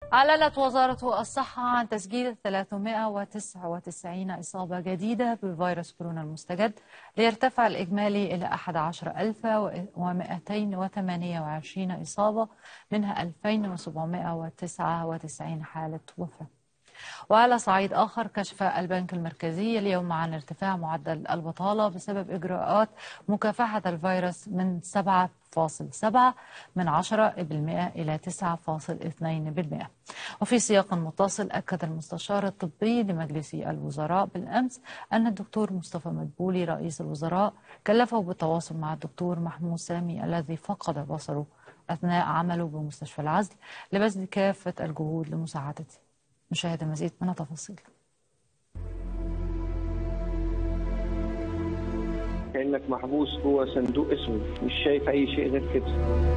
أعلنت وزارة الصحة عن تسجيل 399 إصابة جديدة بفيروس كورونا المستجد ليرتفع الإجمالي إلى 11228 إصابة منها 2799 حالة وفاة وعلى صعيد آخر كشف البنك المركزي اليوم عن ارتفاع معدل البطالة بسبب إجراءات مكافحة الفيروس من 7.7 من 10% إلى 9.2% وفي سياق متصل أكد المستشار الطبي لمجلس الوزراء بالأمس أن الدكتور مصطفى مدبولي رئيس الوزراء كلفه بالتواصل مع الدكتور محمود سامي الذي فقد بصره أثناء عمله بمستشفى العزل لبذل كافة الجهود لمساعدته نشاهد المزيد من التفاصيل كأنك محبوس جوه صندوق اسود مش شايف أي شيء غير كده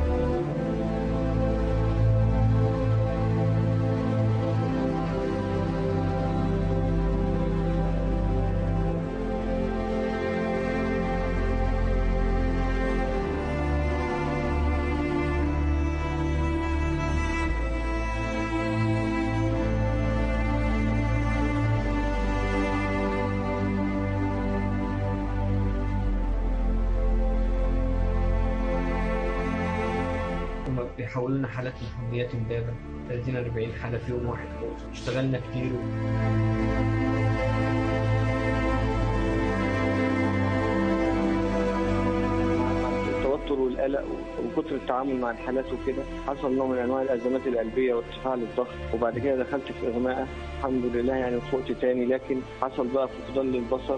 هم بيحولوا لنا حالات من حميات امبابه 30 40 حاله في يوم واحد اشتغلنا كتير التوتر والقلق وكتر التعامل مع الحالات وكده حصل نوع من انواع الازمات القلبيه وارتفاع للضغط وبعد كده دخلت في اغماء الحمد لله يعني فقت تاني لكن حصل بقى فقدان للبصر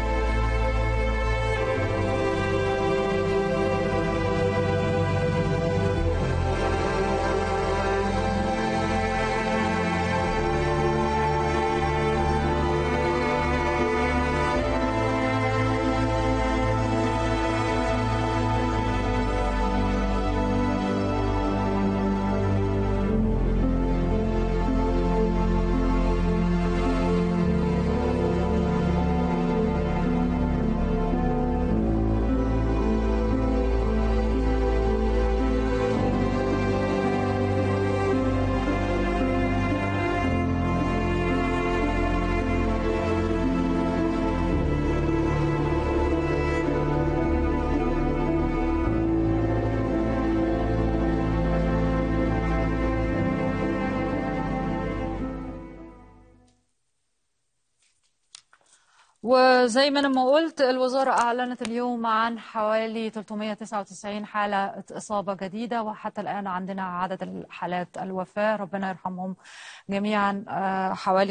وزي ما انا ما قلت الوزاره اعلنت اليوم عن حوالي 399 حاله اصابه جديده وحتى الان عندنا عدد الحالات الوفاه ربنا يرحمهم جميعا آه، حوالي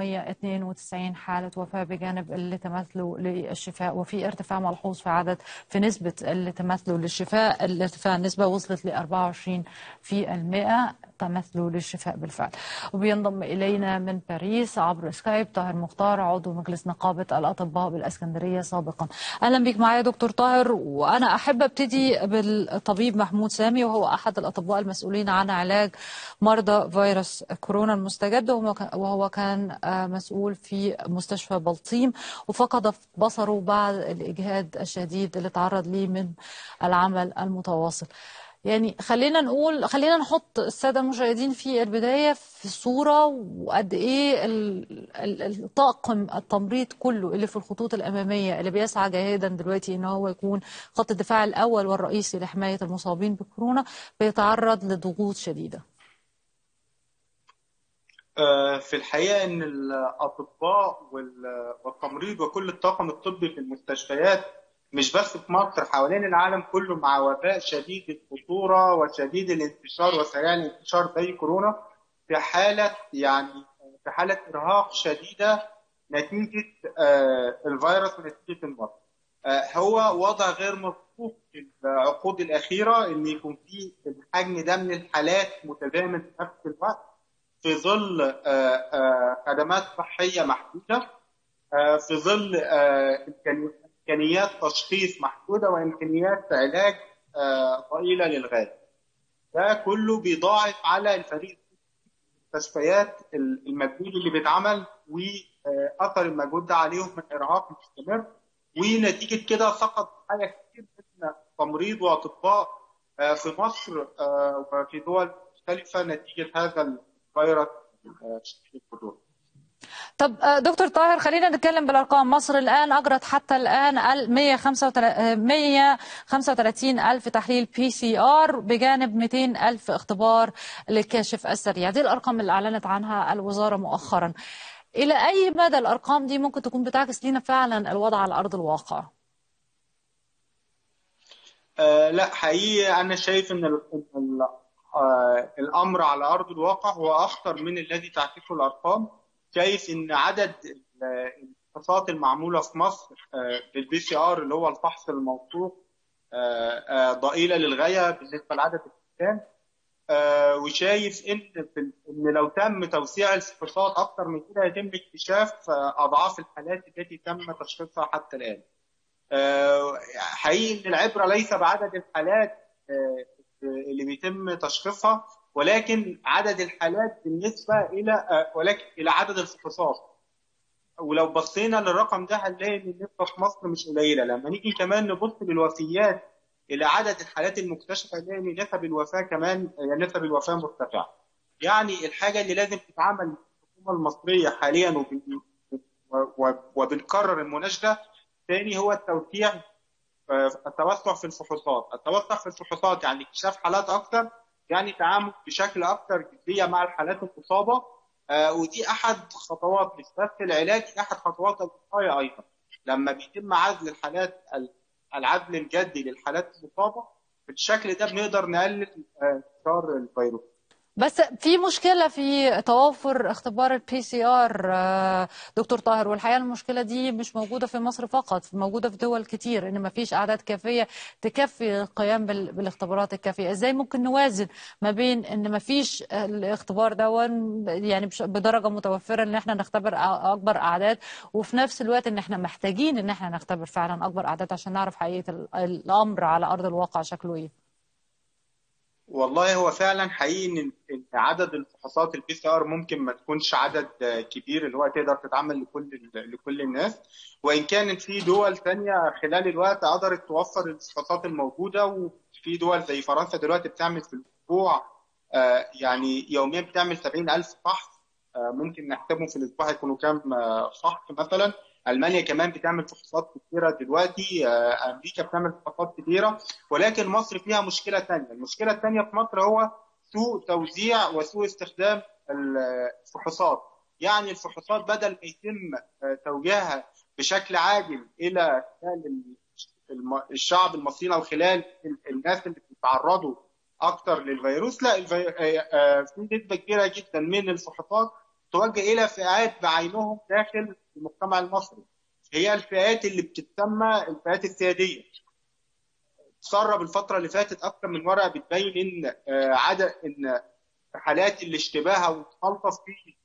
592 حاله وفاه بجانب اللي تمثلوا للشفاء وفي ارتفاع ملحوظ في عدد في نسبه اللي تمثلوا للشفاء الارتفاع النسبه وصلت ل 24 في المئة تمثلوا للشفاء بالفعل وبينضم إلينا من باريس عبر سكايب طاهر مختار عضو مجلس نقابة الأطباء بالأسكندرية سابقا أهلا بك معايا دكتور طاهر وأنا أحب أبتدي بالطبيب محمود سامي وهو أحد الأطباء المسؤولين عن علاج مرضى فيروس كورونا المستجد وهو كان- وهو كان آه، مسؤول في مستشفى بلطيم وفقد بصره بعد الإجهاد الشديد اللي تعرض ليه من العمل المتواصل يعني خلينا نقول خلينا نحط السادة المشاهدين في البداية في صورة وقد إيه ال- ال- الطاقم التمريض كله اللي في الخطوط الأمامية اللي بيسعى جاهدا دلوقتي إن هو يكون خط الدفاع الأول والرئيسي لحماية المصابين بكورونا بيتعرض لضغوط شديدة آه، في الحقيقة إن الأطباء وال- والتمريض وكل الطاقم الطبي في المستشفيات مش بس في مصر حوالين العالم كله مع وباء شديد الخطورة وشديد الانتشار وسريع الانتشار زي كورونا في حالة يعني في حالة إرهاق شديدة نتيجة آه، الفيروس ونتيجة المرض. آه، هو وضع غير مسبوق في العقود الأخيرة إن يكون في الحجم ده من الحالات متزامن في نفس الوقت في ظل آه، آه، خدمات صحية محدودة آه، في ظل آه، إمكاني- إمكانيات تشخيص محدودة وإمكانيات علاج آه، ضئيلة للغاية ده كله بيضاعف على الفريق المستشفيات المجهود اللي بيتعمل وأثر المجهود ده عليهم من إرهاق مستمر ونتيجة كده سقط حاجة كتير من تمريض وأطباء آه، في مصر آه، وفي دول مختلفة نتيجة هذا فيروس شديد الخطوره. طب دكتور طاهر خلينا نتكلم بالارقام مصر الان اجرت حتى الان 135 الف تحليل بي سي ار بجانب 200 الف اختبار للكاشف السريع دي الارقام اللي اعلنت عنها الوزاره مؤخرا الى اي مدى الارقام دي ممكن تكون بتعكس لنا فعلا الوضع على ارض الواقع آه لا حقيقي انا شايف ان ال ال آه الامر على ارض الواقع هو اخطر من الذي تعكسه الارقام شايف ان عدد الفحوصات المعموله في مصر بالبي سي ار اللي هو الفحص الموثوق ضئيله للغايه بالنسبه لعدد السكان وشايف ان ان لو تم توسيع الفحوصات اكثر من كده يتم اكتشاف اضعاف الحالات التي تم تشخيصها حتى الان. حقيقي ان العبره ليس بعدد الحالات اللي بيتم تشخيصها ولكن عدد الحالات بالنسبه الى ولكن الى عدد الفحوصات ولو بصينا للرقم ده هنلاقي ان النسبه في مصر مش قليله لما نيجي كمان نبص للوفيات الى عدد الحالات المكتشفه نلاقي ان نسب الوفاه كمان نسب الوفاه مرتفعه يعني الحاجه اللي لازم تتعمل الحكومه المصريه حاليا وبنكرر المناشده تاني هو التوسيع التوسع في الفحوصات التوسع في الفحوصات يعني اكتشاف حالات اكثر يعني تعامل بشكل اكثر جديه مع الحالات المصابه آه ودي احد خطوات مش بس العلاج احد خطوات الوقايه ايضا لما بيتم عزل الحالات العزل الجدي للحالات المصابه بالشكل ده بنقدر نقلل انتشار آه الفيروس بس في مشكلة في توافر اختبار البي سي ار دكتور طاهر والحقيقة المشكلة دي مش موجودة في مصر فقط موجودة في دول كتير ان ما فيش اعداد كافية تكفي القيام بالاختبارات الكافية ازاي ممكن نوازن ما بين ان ما فيش الاختبار ده يعني بدرجة متوفرة ان احنا نختبر اكبر اعداد وفي نفس الوقت ان احنا محتاجين ان احنا نختبر فعلا اكبر اعداد عشان نعرف حقيقة الامر على ارض الواقع شكله ايه والله هو فعلا حقيقي ان عدد الفحوصات البي سي ار ممكن ما تكونش عدد كبير اللي هو تقدر تتعمل لكل لكل الناس وان كانت في دول ثانيه خلال الوقت قدرت توفر الفحوصات الموجوده وفي دول زي فرنسا دلوقتي بتعمل في الاسبوع يعني يوميا بتعمل 70000 فحص ممكن نحسبهم في الاسبوع هيكونوا كام فحص مثلا المانيا كمان بتعمل فحوصات كثيره دلوقتي امريكا بتعمل فحوصات كثيره ولكن مصر فيها مشكله ثانيه المشكله الثانيه في مصر هو سوء توزيع وسوء استخدام الفحوصات يعني الفحوصات بدل ما يتم توجيهها بشكل عاجل الى الشعب المصري او خلال الناس اللي بيتعرضوا اكثر للفيروس لا الفي... في نسبه كبيره جدا من الفحوصات توجه الى فئات بعينهم داخل المجتمع المصري هي الفئات اللي بتسمى الفئات السياديه تسرب الفتره اللي فاتت اكثر من ورقه بتبين ان عدد ان حالات الاشتباه او الخلطه في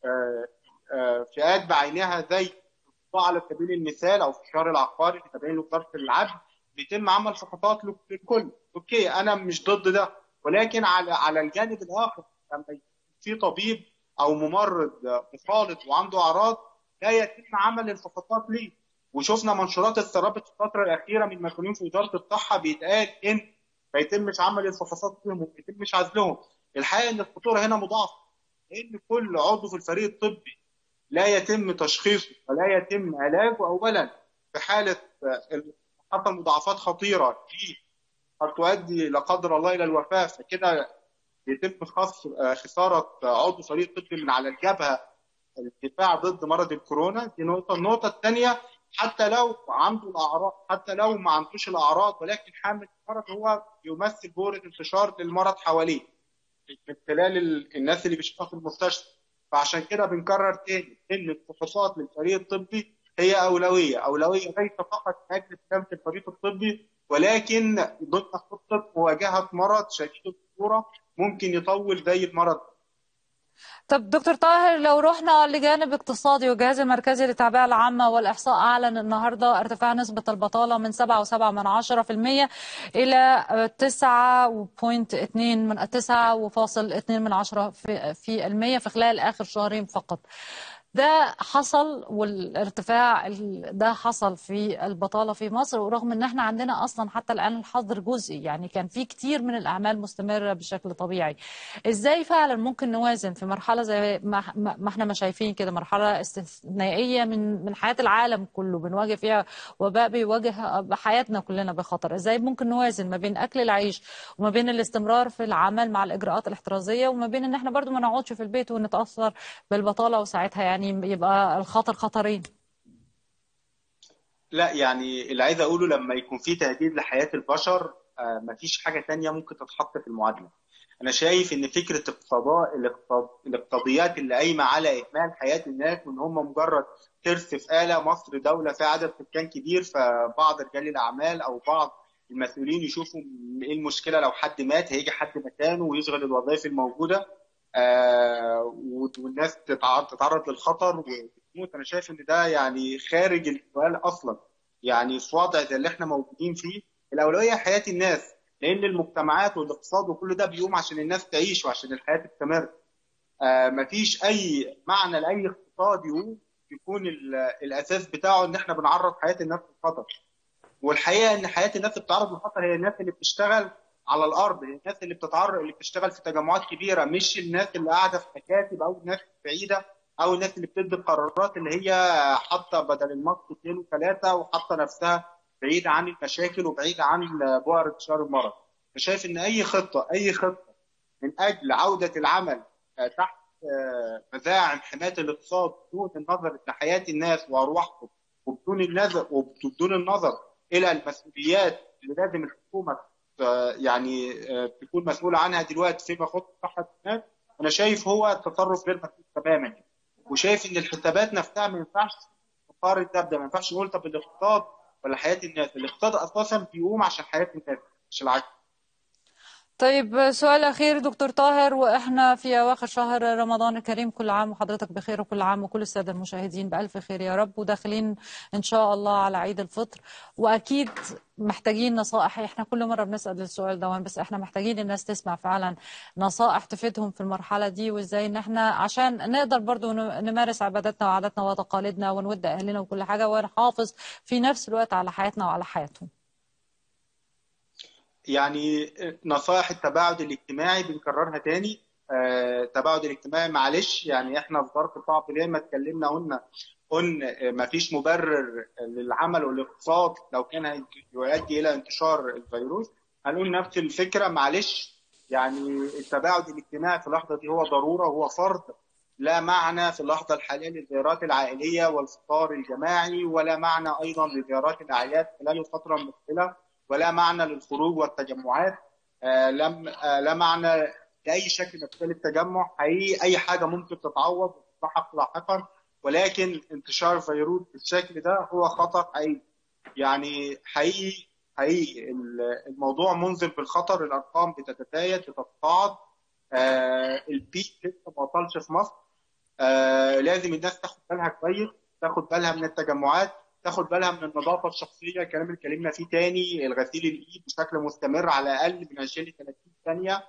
فئات بعينها زي على سبيل المثال او في الشهر العقاري اللي تابعين لوزاره العدل بيتم عمل فحوصات للكل اوكي انا مش ضد ده ولكن على على الجانب الاخر لما في طبيب او ممرض مخالط وعنده اعراض لا يتم عمل الفحوصات ليه وشفنا منشورات اتسربت في الفتره الاخيره من مسؤولين في وزاره الصحه بيتقال ان ما يتمش عمل الفحوصات فيهم وما يتمش عزلهم الحقيقه ان الخطوره هنا مضاعفه لان كل عضو في الفريق الطبي لا يتم تشخيصه ولا يتم علاجه اولا في حاله حصل مضاعفات خطيره في قد تؤدي لا قدر الله الى الوفاه فكده يتم خص خساره عضو فريق طبي من على الجبهه الدفاع ضد مرض الكورونا دي نقطه النقطه الثانيه حتى لو عنده الاعراض حتى لو ما عندوش الاعراض ولكن حامل المرض هو يمثل بؤره انتشار للمرض حواليه من خلال الناس اللي بيشوفها في المستشفى فعشان كده بنكرر تاني ان الفحوصات للفريق الطبي هي اولويه اولويه ليس فقط لاجل سلامه الفريق الطبي ولكن ضمن خطه مواجهه مرض شديد الخطوره ممكن يطول زي المرض طب دكتور طاهر لو رحنا لجانب اقتصادي والجهاز المركزي للتعبئة العامة والإحصاء أعلن النهاردة ارتفاع نسبة البطالة من 7.7 من 10 في المية إلى 9.2 من 9.2 من 10 في, في المية في خلال آخر شهرين فقط ده حصل والارتفاع ده حصل في البطالة في مصر ورغم ان احنا عندنا اصلا حتى الان الحظر جزئي يعني كان في كتير من الاعمال مستمرة بشكل طبيعي ازاي فعلا ممكن نوازن في مرحلة زي ما ما احنا ما شايفين كده مرحلة استثنائية من من حياة العالم كله بنواجه فيها وباء بيواجه حياتنا كلنا بخطر ازاي ممكن نوازن ما بين اكل العيش وما بين الاستمرار في العمل مع الاجراءات الاحترازية وما بين ان احنا برضو ما نقعدش في البيت ونتأثر بالبطالة وساعتها يعني يعني يبقى الخطر خطرين لا يعني اللي عايز اقوله لما يكون في تهديد لحياه البشر آه مفيش حاجه تانية ممكن تتحط في المعادله انا شايف ان فكره اقتضاء الاقتضيات اللي قايمه على اهمال حياه الناس وان هم مجرد ترس في اله مصر دوله فيها عدد سكان كبير فبعض رجال الاعمال او بعض المسؤولين يشوفوا ايه المشكله لو حد مات هيجي حد مكانه ويشغل الوظائف الموجوده آه والناس تتعرض للخطر وتموت انا شايف ان ده يعني خارج السؤال اصلا يعني في وضع زي اللي احنا موجودين فيه الاولويه حياه الناس لان المجتمعات والاقتصاد وكل ده بيقوم عشان الناس تعيش وعشان الحياه تستمر آه مفيش اي معنى لاي اقتصاد يقوم يكون الاساس بتاعه ان احنا بنعرض حياه الناس للخطر والحقيقه ان حياه الناس اللي بتتعرض للخطر هي الناس اللي بتشتغل على الارض الناس اللي بتتعرض اللي بتشتغل في تجمعات كبيره مش الناس اللي قاعده في مكاتب او الناس بعيده او الناس اللي بتدي القرارات اللي هي حاطه بدل المصر اثنين وثلاثه وحاطه نفسها بعيده عن المشاكل وبعيده عن بؤر انتشار المرض. فشايف ان اي خطه اي خطه من اجل عوده العمل تحت مزاعم حمايه الاقتصاد بدون النظر لحياه الناس وارواحهم وبدون النظر وبدون النظر الى المسؤوليات اللي لازم الحكومه يعني تكون مسؤوله عنها دلوقتي فيما يخص صحه الناس انا شايف هو تصرف غير مسؤول تماما وشايف ان الحسابات نفسها ما ينفعش تقارن ده بده ما ينفعش نقول طب الاقتصاد ولا حياه الناس الاقتصاد اساسا بيقوم عشان حياه الناس مش العكس طيب سؤال أخير دكتور طاهر وإحنا في أواخر شهر رمضان الكريم كل عام وحضرتك بخير وكل عام وكل السادة المشاهدين بألف خير يا رب وداخلين إن شاء الله على عيد الفطر وأكيد محتاجين نصائح احنا كل مره بنسال السؤال ده بس احنا محتاجين الناس تسمع فعلا نصائح تفيدهم في المرحله دي وازاي ان احنا عشان نقدر برضو نمارس عباداتنا وعاداتنا وتقاليدنا ونود اهلنا وكل حاجه ونحافظ في نفس الوقت على حياتنا وعلى حياتهم يعني نصائح التباعد الاجتماعي بنكررها تاني آه، التباعد الاجتماعي معلش يعني احنا في ظرف صعب زي ما اتكلمنا قلنا قلنا ما فيش مبرر للعمل والاقتصاد لو كان يؤدي الى انتشار الفيروس هنقول نفس الفكره معلش يعني التباعد الاجتماعي في اللحظه دي هو ضروره هو فرض لا معنى في اللحظه الحاليه للزيارات العائليه والفطار الجماعي ولا معنى ايضا لزيارات الاعياد خلال الفتره المقبله ولا معنى للخروج والتجمعات آه لم آه لا معنى لاي شكل من اشكال التجمع حقيقي اي حاجه ممكن تتعوض وتتحقق لاحقا ولكن انتشار فيروس بالشكل ده هو خطر حقيقي يعني حقيقي حقيقي الموضوع منذر بالخطر الارقام بتتزايد بتتصاعد آه البيك لسه ما وصلش في مصر آه لازم الناس تاخد بالها كويس تاخد بالها من التجمعات تاخد بالها من النظافه الشخصيه الكلام اللي اتكلمنا فيه تاني الغسيل الايد بشكل مستمر على الاقل من 20 ل 30 ثانيه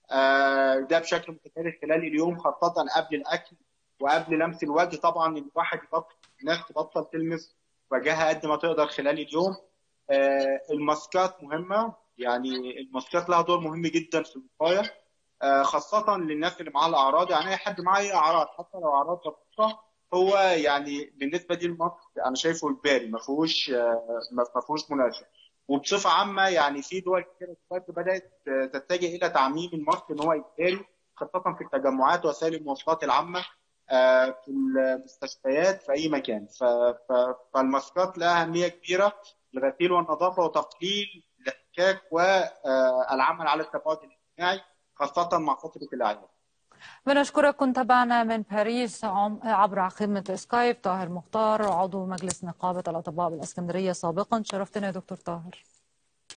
آه ده بشكل متكرر خلال اليوم خاصه قبل الاكل وقبل لمس الوجه طبعا الواحد يبطل الناس تبطل تلمس وجهها قد ما تقدر خلال اليوم آه الماسكات مهمه يعني الماسكات لها دور مهم جدا في الوقايه آه خاصه للناس اللي معاها الاعراض يعني اي حد معاه اي اعراض حتى لو اعراض بسيطه هو يعني بالنسبه لي الماسك انا شايفه اجباري ما فيهوش ما فيهوش مناقشه وبصفه عامه يعني في دول كتير دلوقتي بدات تتجه الى تعميم الماسك ان هو اجباري خاصه في التجمعات وسائل المواصلات العامه في المستشفيات في اي مكان فالماسكات لها اهميه كبيره للغسيل والنظافه وتقليل الاحتكاك والعمل على التباعد الاجتماعي خاصه مع فتره الاعياد بنشكرك كنت تابعنا من باريس عبر خدمة سكايب طاهر مختار عضو مجلس نقابة الأطباء بالإسكندرية سابقا شرفتنا يا دكتور طاهر